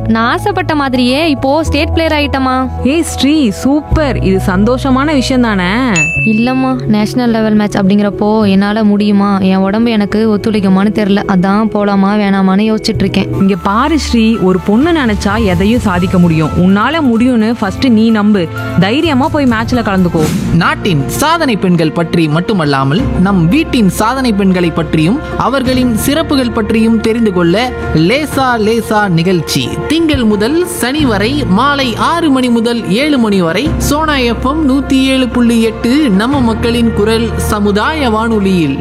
நான் ஆசைப்பட்ட மாதிரியே இப்போ ஸ்டேட் பிளேயர் ஆயிட்டமா ஏய் ஸ்ரீ சூப்பர் இது சந்தோஷமான விஷயம் தானே இல்லம்மா நேஷனல் லெவல் மேட்ச் அப்படிங்கிறப்போ என்னால முடியுமா என் உடம்பு எனக்கு ஒத்துழைக்குமான்னு தெரியல அதான் போலாமா வேணாமான்னு யோசிச்சுட்டு இருக்கேன் இங்க பாரு ஸ்ரீ ஒரு பொண்ணு நினைச்சா எதையும் சாதிக்க முடியும் உன்னால முடியும்னு ஃபர்ஸ்ட் நீ நம்பு தைரியமா போய் மேட்ச்ல கலந்துக்கோ நாட்டின் சாதனை பெண்கள் பற்றி மட்டுமல்லாமல் நம் வீட்டின் சாதனை பெண்களை பற்றியும் அவர்களின் சிறப்புகள் பற்றியும் தெரிந்து கொள்ள லேசா லேசா நிகழ்ச்சி திங்கள் முதல் சனி வரை மாலை ஆறு மணி முதல் ஏழு மணி வரை சோனா எஃப்எம் நூத்தி ஏழு புள்ளி எட்டு நம்ம மக்களின் குரல் சமுதாய வானொலியில்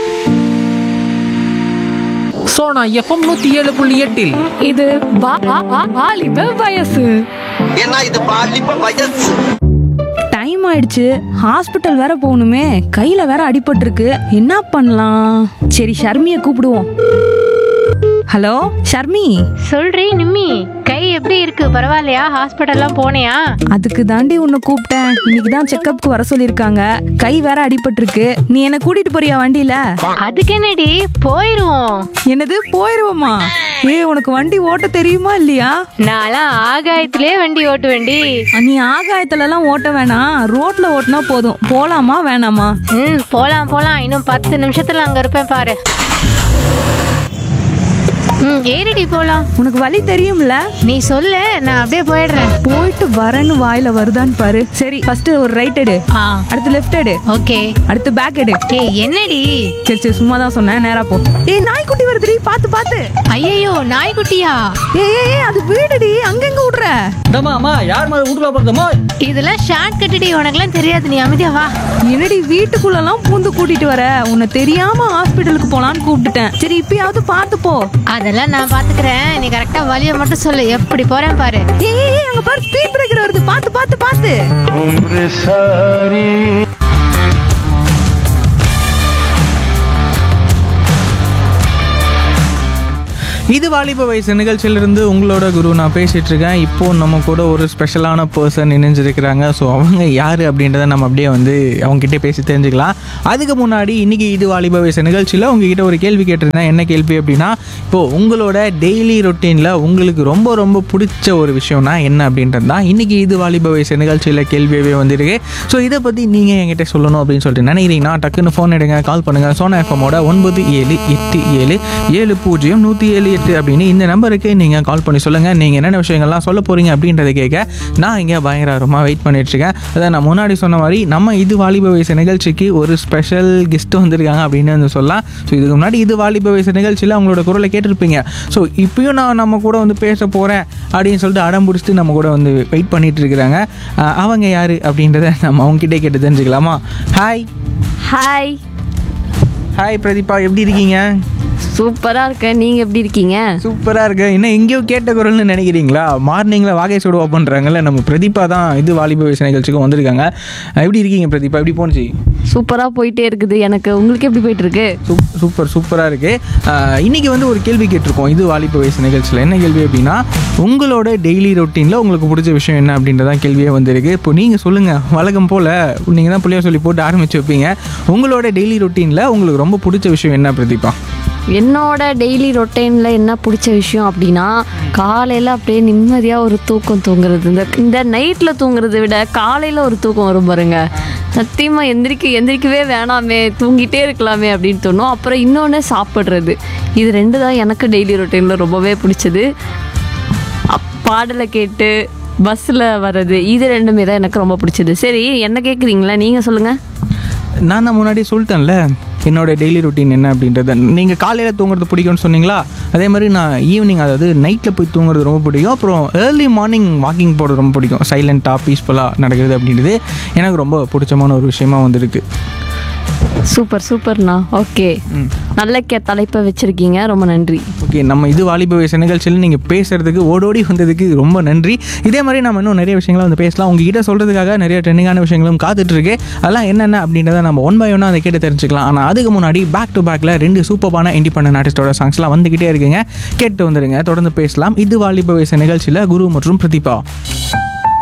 சோனா எஃப்எம் நூத்தி ஏழு புள்ளி எட்டில் இது வா- வா- வா- வாலிப வயசு ஏன்னா இது பாலிப்ப வயசு டைம் ஆயிடுச்சு ஹாஸ்பிட்டல் வேற போகணுமே கையில வேற அடிபட்டிருக்கு என்ன பண்ணலாம் சரி ஷர்மியை கூப்பிடுவோம் ஹலோ ஷர்மி சொல்றி நிம்மி கை எப்படி இருக்கு பரவாயில்லையா ஹாஸ்பிட்டல்லாம் போனியா அதுக்கு தாண்டி உன்னை கூப்பிட்டேன் இன்னைக்கு தான் செக்கப்க்கு வர சொல்லியிருக்காங்க கை வேற அடிபட்டிருக்கு நீ என்ன கூட்டிட்டு போறியா வண்டியில அதுக்கு என்னடி போயிருவோம் என்னது போயிருவோமா ஏய் உனக்கு வண்டி ஓட்ட தெரியுமா இல்லையா நான்லாம் ஆகாயத்திலே வண்டி ஓட்டுவேண்டி நீ ஆகாயத்துல எல்லாம் ஓட்ட வேணாம் ரோட்ல ஓட்டினா போதும் போலாமா வேணாமா ம் போலாம் போலாம் இன்னும் பத்து நிமிஷத்துல அங்க இருப்பேன் பாரு ம் ஏறிடி போலாம் உனக்கு வழி தெரியும்ல நீ சொல்லு நான் அப்படியே போயிடுறேன் போயிட்டு வரேன்னு வாயில வருதான்னு பாரு சரி ஃபர்ஸ்ட் ஒரு ரைட் எடு ஆ அடுத்து லெஃப்ட் எடு ஓகே அடுத்து பேக் எடு ஏய் என்னடி சரி சரி சும்மா தான் சொன்னேன் நேரா போ ஏய் நாய்க்குட்டி வருதுடி பாத்து பாத்து ஐயோ நாய்க்குட்டியா ஏய் ஏய், ஏய் அது வீடுடி அங்கங்க விடுற இதெல்லாம் ஷார்ட் கட்டுடி உனக்குலாம் தெரியாது நீ அமைதியா வா என்னடி வீட்டுக்குள்ளலாம் பூந்து கூட்டிட்டு வர உன்னை தெரியாம ஹாஸ்பிட்டலுக்கு போலான்னு கூப்பிட்டுட்டேன் சரி இப்பயாவது பாத்து போ அதெல்லாம் நான் பாத்துக்கிறேன் நீ கரெக்டா வழியை மட்டும் சொல்லு எப்படி போறேன் பாரு ஏய் ஏய், ஏய் அங்க பாரு ஸ்பீட் பிரேக்கர் வருது பாத்து பாத்து பாத்து இது வாலிப வயசு நிகழ்ச்சியிலிருந்து உங்களோட குரு நான் பேசிட்டு இருக்கேன் இப்போ நம்ம கூட ஒரு ஸ்பெஷலான பர்சன் இணைஞ்சிருக்கிறாங்க ஸோ அவங்க யார் அப்படின்றத நம்ம அப்படியே வந்து அவங்ககிட்ட பேசி தெரிஞ்சுக்கலாம் அதுக்கு முன்னாடி இன்னைக்கு இது வாலிப வயசு நிகழ்ச்சியில் உங்ககிட்ட ஒரு கேள்வி கேட்டிருந்தேன் என்ன கேள்வி அப்படின்னா இப்போ உங்களோட டெய்லி ரொட்டீனில் உங்களுக்கு ரொம்ப ரொம்ப பிடிச்ச ஒரு விஷயம்னா என்ன அப்படின்றது தான் இன்னைக்கு இது வாலிப வயசு நிகழ்ச்சியில் கேள்வியாகவே வந்திருக்கு ஸோ இதை பற்றி நீங்கள் என்கிட்ட சொல்லணும் அப்படின்னு சொல்லிட்டு நினைக்கிறீங்கன்னா டக்குன்னு ஃபோன் எடுங்க கால் பண்ணுங்கள் சோனா எஃப்எம்மோட ஒன்பது ஏழு எட்டு ஏழு ஏழு பூஜ்ஜியம் நூற்றி ஏழு எட்டு அப்படின்னு இந்த நம்பருக்கு நீங்கள் கால் பண்ணி சொல்லுங்கள் நீங்கள் என்னென்ன விஷயங்கள்லாம் சொல்ல போகிறீங்க அப்படின்றத கேட்க நான் இங்கே பயங்கரமாக வெயிட் பண்ணிட்டுருக்கேன் அதான் நான் முன்னாடி சொன்ன மாதிரி நம்ம இது வாலிப வயசு நிகழ்ச்சிக்கு ஒரு ஸ்பெஷல் கெஸ்ட் வந்திருக்காங்க அப்படின்னு வந்து சொல்லலாம் ஸோ இதுக்கு முன்னாடி இது வாலிப வயசு நிகழ்ச்சியில் அவங்களோட குரலை கேட்டிருப்பீங்க ஸோ இப்பயும் நான் நம்ம கூட வந்து பேச போகிறேன் அப்படின்னு சொல்லிட்டு அடம் பிடிச்சிட்டு நம்ம கூட வந்து வெயிட் பண்ணிட்டு இருக்கிறாங்க அஹ் அவங்க யார் அப்படின்றத நம்ம அவங்ககிட்டே கேட்டு தெரிஞ்சுக்கலாமா ஹாய் ஹாய் ஹாய் பிரதீபா எப்படி இருக்கீங்க சூப்பரா இருக்கேன் நீங்க எப்படி இருக்கீங்க சூப்பராக இருக்கு என்ன எங்கேயோ கேட்ட குரல்னு நினைக்கிறீங்களா மார்னிங்கில் வாகை சுடுவா பண்ணுறாங்கல்ல நம்ம பிரதீபா தான் இது வாலிப வயசு நிகழ்ச்சிக்கும் வந்திருக்காங்க அஹ் எப்படி இருக்கீங்க பிரதீபா எப்படி போணுச்சு சூப்பரா போயிட்டே இருக்குது எனக்கு உங்களுக்கு எப்படி போயிட்டு இருக்கு சூப் சூப்பர் சூப்பராக இருக்குது இன்றைக்கி வந்து ஒரு கேள்வி கேட்டிருக்கோம் இது வாலிப வயசு நிகழ்ச்சியில் என்ன கேள்வி அப்படின்னா உங்களோட டெய்லி ரொட்டீனில் உங்களுக்கு பிடிச்ச விஷயம் என்ன அப்படின்றதான் கேள்வியே வந்திருக்கு இப்போ நீங்கள் சொல்லுங்கள் வழக்கம் போல் நீங்கள் தான் பிள்ளைய சொல்லி போட்டு ஆரம்பிச்சு வைப்பீங்க உங்களோட டெய்லி ரொட்டீனில் உங்களுக்கு ரொம்ப பிடிச்ச விஷயம் என்ன பிரதீபா என்னோட டெய்லி ரொட்டீனில் என்ன பிடிச்ச விஷயம் அப்படின்னா காலையில் அப்படியே நிம்மதியாக ஒரு தூக்கம் தூங்குறது இந்த இந்த நைட்டில் தூங்குறதை விட காலையில் ஒரு தூக்கம் வரும் பாருங்க சத்தியமாக எந்திரிக்க எந்திரிக்கவே வேணாமே தூங்கிட்டே இருக்கலாமே அப்படின்னு தோணும் அப்புறம் இன்னொன்று சாப்பிட்றது இது ரெண்டு தான் எனக்கு டெய்லி ரொட்டீனில் ரொம்பவே பிடிச்சது அப்- பாடலை கேட்டு பஸ்ஸில் வர்றது இது ரெண்டுமே தான் எனக்கு ரொம்ப பிடிச்சது சரி என்ன கேட்குறீங்களா நீங்கள் சொல்லுங்கள் நான் தான் முன்னாடி சொல்லிட்டேன்ல என்னோட டெய்லி ரொட்டீன் என்ன அப்படின்றத நீங்கள் காலையில் தூங்குறது பிடிக்கும்னு சொன்னீங்களா அதே மாதிரி நான் ஈவினிங் அதாவது நைட்டில் போய் தூங்குறது ரொம்ப பிடிக்கும் அப்புறம் ஏர்லி மார்னிங் வாக்கிங் போகிறது ரொம்ப பிடிக்கும் சைலண்ட்டாக பீஸ்ஃபுல்லாக நடக்கிறது அப்படின்றது எனக்கு ரொம்ப பிடிச்சமான ஒரு விஷயமா வந்திருக்கு சூப்பர் சூப்பர்ண்ணா ஓகே நல்ல கே தலைப்பை வச்சுருக்கீங்க ரொம்ப நன்றி ஓகே நம்ம இது வாலிப வயசு நிகழ்ச்சியில் நீங்கள் பேசுகிறதுக்கு ஓடோடி வந்ததுக்கு ரொம்ப நன்றி இதே மாதிரி நம்ம இன்னும் நிறைய விஷயங்களை வந்து பேசலாம் உங்ககிட்ட சொல்கிறதுக்காக நிறைய ட்ரெண்டிங்கான விஷயங்களும் காத்துட்டு இருக்கு அதெல்லாம் என்னென்ன அப்படின்றத நம்ம ஒன் பை ஒன்னாக அதை கேட்டு தெரிஞ்சுக்கலாம் ஆனால் அதுக்கு முன்னாடி பேக் டு பேக்கில் ரெண்டு சூப்பரான இண்டிபெண்டன்ட் ஆர்டிஸ்டோட சாங்ஸ்லாம் வந்துக்கிட்டே இருக்குங்க கேட்டு வந்துடுங்க தொடர்ந்து பேசலாம் இது வாலிப வயசு நிகழ்ச்சியில் குரு மற்றும் பிரதீபா